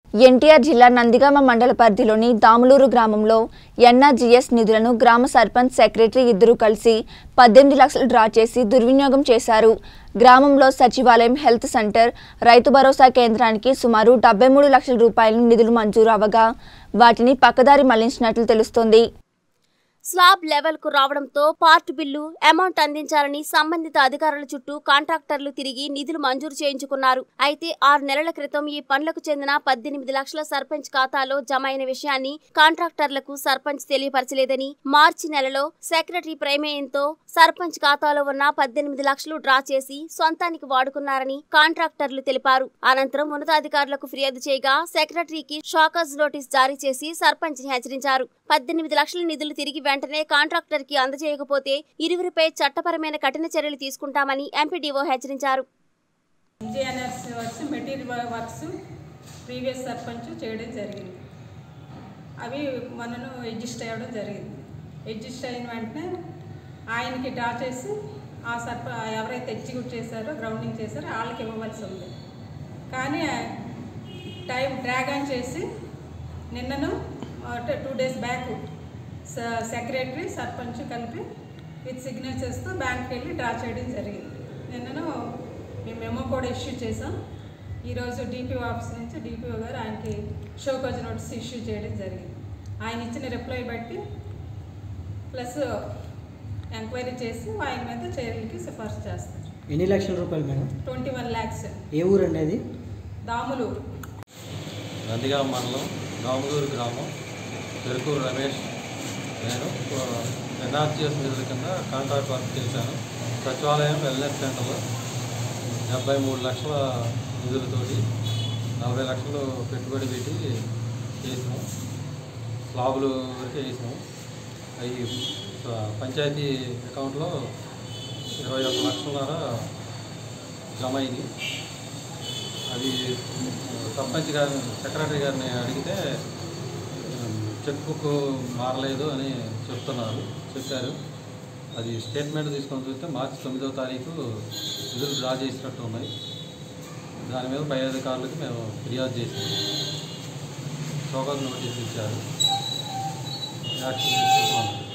ఎన్టీఆర్ జిల్లా నందిగామ మండల పరిధిలోని దాములూరు గ్రామంలో ఎన్ఆర్జీఎస్ నిధులను గ్రామ సర్పంచ్ సెక్రటరీ ఇద్దరు కలిసి పద్దెనిమిది లక్షలు డ్రా చేసి దుర్వినియోగం చేశారు గ్రామంలో సచివాలయం హెల్త్ సెంటర్ రైతు భరోసా కేంద్రానికి సుమారు డెబ్బై మూడు లక్షల రూపాయల నిధులు మంజూరు అవగా వాటిని పక్కదారి మళ్లించినట్లు తెలుస్తోంది స్లాబ్ లెవెల్ కు రావడంతో పార్ట్ బిల్లు అమౌంట్ అందించాలని సంబంధిత అధికారుల చుట్టూ కాంట్రాక్టర్లు తిరిగి నిధులు మంజూరు చేయించుకున్నారు అయితే ఆరు నెలల క్రితం ఈ పనులకు చెందిన పద్దెనిమిది లక్షల సర్పంచ్ ఖాతాలో జమ అయిన విషయాన్ని కాంట్రాక్టర్లకు సర్పంచ్ తెలియపరచలేదని మార్చి నెలలో సెక్రటరీ ప్రమేయంతో సర్పంచ్ ఖాతాలో ఉన్న పద్దెనిమిది లక్షలు డ్రా చేసి సొంతానికి వాడుకున్నారని కాంట్రాక్టర్లు తెలిపారు అనంతరం ఉన్నతాధికారులకు ఫిర్యాదు చేయగా సెక్రటరీకి షాకజ్ నోటీస్ జారీ చేసి సర్పంచ్ ని హెచ్చరించారు పద్దెనిమిది లక్షల నిధులు తిరిగి వెంటనే కాంట్రాక్టర్ కి అందజేయకపోతే ఇరువురిపై చట్టపరమైన కఠిన చర్యలు తీసుకుంటామని ఎంపీడీఓ హెచ్చరించారు engineers works material works previous sarpanch చేయడం జరిగింది అవి మనను అడ్జస్ట్ అవ్వడం జరిగింది అడ్జస్ట్ అయిన వెంటనే ఆయనకి డ్రా చేసి ఆ సర్ప ఎవరైతే ఎగ్జిక్యూట్ చేశారో గ్రౌండింగ్ చేశారో వాళ్ళకి ఇవ్వవలసి ఉంది కానీ టైం డ్రాగ్ ఆన్ చేసి నిన్నను అంటే two days back secretary sarpanch కలిపి విత్ సిగ్నేచర్స్తో బ్యాంక్కి వెళ్ళి డ్రా చేయడం జరిగింది నిన్నను మేము మెమో కూడా ఇష్యూ చేసాం ఈరోజు డిపిఓ ఆఫీస్ నుంచి డిపిఓ గారు ఆయనకి షోకోజ్ నోటీస్ ఇష్యూ చేయడం జరిగింది ఆయన ఇచ్చిన రిప్లై బట్టి ప్లస్ ఎంక్వైరీ చేసి ఆయన మీద చర్యలకి సిఫార్సు చేస్తారు ఎన్ని లక్షల రూపాయలు మేడం ట్వంటీ వన్ ల్యాక్స్ ఏ ఊరు అండి అది దాములూరు నందిగామ మండలం రాములూరు గ్రామం పెరుకూరు రమేష్ నేను ఎన్ఆర్జీఎస్ నిధుల కింద కాంట్రాక్ట్ వర్క్ చేశాను సచివాలయం వెల్నెస్ సెంటర్లో డెబ్బై మూడు లక్షల నిధులతోటి నలభై లక్షలు పెట్టుబడి పెట్టి చేసినాం స్లాబులు వరకే చేసినాం అవి ప- పంచాయతీ అకౌంట్లో ఇరవై ఒక్క లక్షలన్నర జమ అయింది అది సర్పంచ్ గారిని సెక్రటరీ గారిని అడిగితే ఉమ్, చెక్ బుక్ మారలేదు అని చెప్తున్నారు చెప్పారు అది స్టేట్మెంట్ తీసుకొని చూస్తే మార్చి తొమ్మిదవ తారీఖు నిధులు డ్రా చేసినట్టు ఉన్నాయి దాని మీద పై అధికారులకు మేము ఫిర్యాదు చేసాము షోకాజ్ నోటీస్ ఇచ్చారు యాక్షన్ తీసుకుంటున్నాం